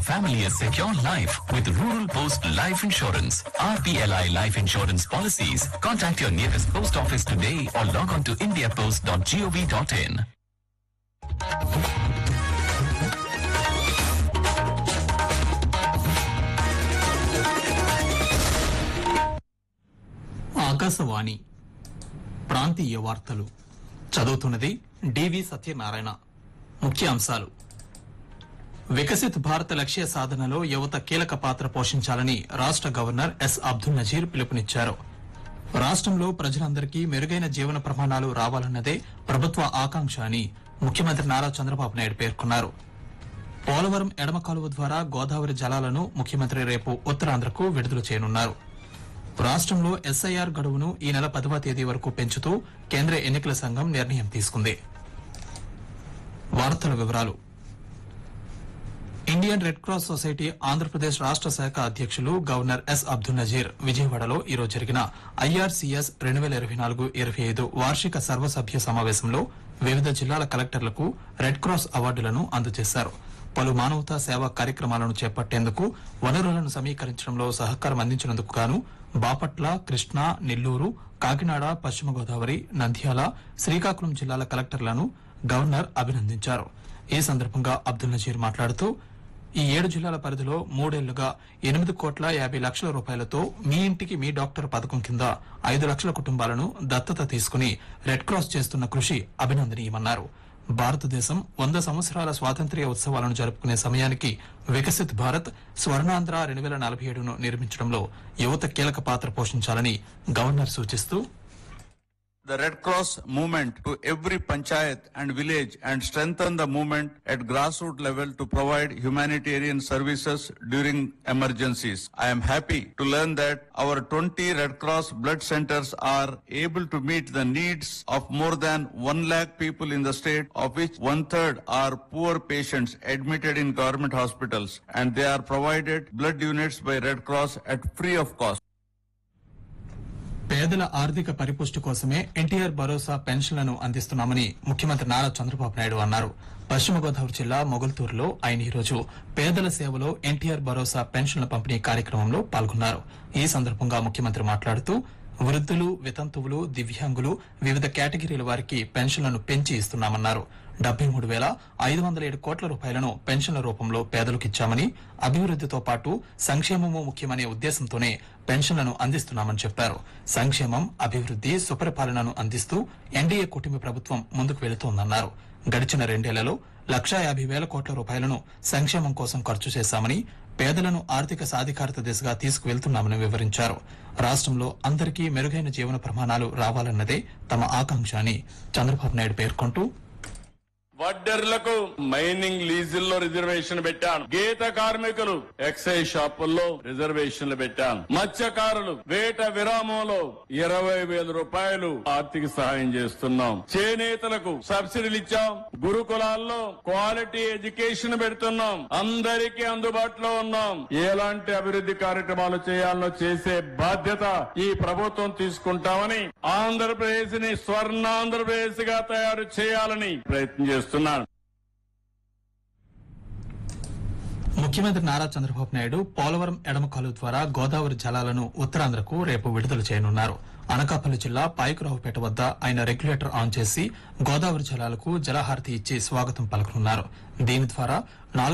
Family a secure life with Rural Post Life Insurance. RPLI Life Insurance policies. Contact your nearest post office today or log on to indiapost.gov.in. Akashvani ప్రాంతీయ వార్తలు చదువుతున్నది డివి సత్యనారాయణ ముఖ్య అంశాలు వికసిత్ భారత్ లక్ష్య సాధనలో యువత కీలక పాత్ర పోషించాలని రాష్ట గవర్నర్ ఎస్ అబ్దుల్ నజీర్ పిలుపునిచ్చారు రాష్ట్రంలో ప్రజలందరికీ మెరుగైన జీవన ప్రమాణాలు రావాలన్నదే ప్రభుత్వ ఆకాంక్ష అని ముఖ్యమంత్రి నారా చంద్రబాబు నాయుడు పేర్కొన్నారు పోలవరం ఎడమ కాలువ ద్వారా గోదావరి జలాలను ముఖ్యమంత్రి రేపు ఉత్తరాంధ్రకు విడుదల చేయనున్నారు రాష్ట్రంలో ఎస్ఐఆర్ గడువును ఈ నెల పదవ తేదీ వరకు పెంచుతూ కేంద్ర ఎన్నికల సంఘం నిర్ణయం తీసుకుంది వార్తల వివరాలు Indian red cross society Andhra Pradesh రాష్ట శాఖ అధ్యక్షులు గవర్నర్ ఎస్ అబ్దుల్ నజీర్ విజయవాడలో ఈరోజు జరిగిన ఐఆర్సీఎస్ రెండు వేల ఇరవై నాలుగు ఇరవై ఐదు వార్షిక సర్వసభ్య సమావేశంలో వివిధ జిల్లాల కలెక్టర్లకు రెడ్ క్రాస్ అవార్డులను అందజేశారు పలు మానవతా సేవా కార్యక్రమాలను చేపట్టేందుకు వనరులను సమీకరించడంలో సహకారం అందించినందుకు గాను బాపట్ల కృష్ణా నెల్లూరు కాకినాడ పశ్చిమ గోదావరి నంద్యాల శ్రీకాకుళం జిల్లాల కలెక్టర్లను గవర్నర్ అభినందించారు ఈ సందర్భంగా అబ్దుల్ నజీర్ మాట్లాడుతూ ఈ ఏడు జిల్లాల పరిధిలో మూడేళ్లుగా ఎనిమిది కోట్ల యాభై లక్షల రూపాయలతో మీ ఇంటికి మీ డాక్టర్ పథకం కింద ఐదు లక్షల కుటుంబాలను దత్తత తీసుకుని రెడ్ క్రాస్ చేస్తున్న కృషి అభినందనీయమన్నారు భారతదేశం వంద సంవత్సరాల స్వాతంత్ర్య ఉత్సవాలను జరుపుకునే సమయానికి వికసిత్ భారత్ స్వర్ణాంధ్ర రెండు వేల నలభై ఏడును నిర్మించడంలో యువత కీలక పాత్ర పోషించాలని గవర్నర్ సూచిస్తూ the Red Cross movement to every panchayat and village and strengthen the movement at grassroots level to provide humanitarian services during emergencies. I am happy to learn that our 20 Red Cross blood centers are able to meet the needs of more than 1 lakh people in the state, of which one third are poor patients admitted in government hospitals and they are provided blood units by Red Cross at free of cost. పేదల ఆర్థిక పరిపుష్టి కోసమే ఎన్టీఆర్ భరోసా పెన్షన్లను అందిస్తున్నామని ముఖ్యమంత్రి నారా చంద్రబాబు నాయుడు అన్నారు పశ్చిమ గోదావరి జిల్లా మొగల్తూరులో ఆయన ఈరోజు పేదల సేవలో ఎన్టీఆర్ భరోసా పెన్షన్ల పంపిణీ కార్యక్రమంలో పాల్గొన్నారు ఈ సందర్భంగా ముఖ్యమంత్రి మాట్లాడుతూ వృద్ధులు వితంతువులు దివ్యాంగులు వివిధ కేటగిరీల వారికి పెన్షన్లను పెంచి ఇస్తున్నామన్నారు డెబ్బై మూడు వేల ఐదు వందల ఏడు కోట్ల రూపాయలను పెన్షన్ల రూపంలో పేదలకు ఇచ్చామని అభివృద్దితో పాటు సంక్షేమము ముఖ్యమనే ఉద్దేశంతోనే పెన్షన్లను అందిస్తున్నామని చెప్పారు సంక్షేమం అభివృద్ది సుపరిపాలనను అందిస్తూ ఎన్డీఏ కూటమి ప్రభుత్వం ముందుకు వెళుతోందన్నారు గడిచిన రెండేళ్లలో లక్షా యాభై వేల కోట్ల రూపాయలను సంక్షేమం కోసం ఖర్చు చేశామని పేదలను ఆర్థిక సాధికారత దిశగా తీసుకువెళ్తున్నామని వివరించారు రాష్ట్రంలో అందరికీ మెరుగైన జీవన ప్రమాణాలు రావాలన్నదే తమ ఆకాంక్ష అని చంద్రబాబు నాయుడు పేర్కొంటూ వడ్డర్లకు మైనింగ్ లీజుల్లో రిజర్వేషన్ పెట్టాను గీత కార్మికులు ఎక్సైజ్ షాపుల్లో రిజర్వేషన్లు పెట్టాను మత్స్యకారులు వేట విరామంలో ఇరవై వేల రూపాయలు ఆర్థిక సహాయం చేస్తున్నాం చేనేతలకు సబ్సిడీలు ఇచ్చాం గురుకులాల్లో క్వాలిటీ ఎడ్యుకేషన్ పెడుతున్నాం అందరికీ అందుబాటులో ఉన్నాం ఎలాంటి అభివృద్ధి కార్యక్రమాలు చేయాలనో చేసే బాధ్యత ఈ ప్రభుత్వం తీసుకుంటామని ఆంధ్రప్రదేశ్ ని స్వర్ణాంధ్రప్రదేశ్ గా తయారు చేయాలని ప్రయత్నం చేస్తున్నాను ముఖ్యమంత్రి నారా చంద్రబాబు నాయుడు పోలవరం ఎడమ కాలువ ద్వారా గోదావరి జలాలను ఉత్తరాంధ్రకు రేపు విడుదల చేయనున్నారు అనకాపల్లి జిల్లా పాయకురావుపేట వద్ద ఆయన రెగ్యులేటర్ ఆన్ చేసి గోదావరి జలాలకు జలహారతి ఇచ్చి స్వాగతం పలకనున్నారు దీని ద్వారా నాలుగు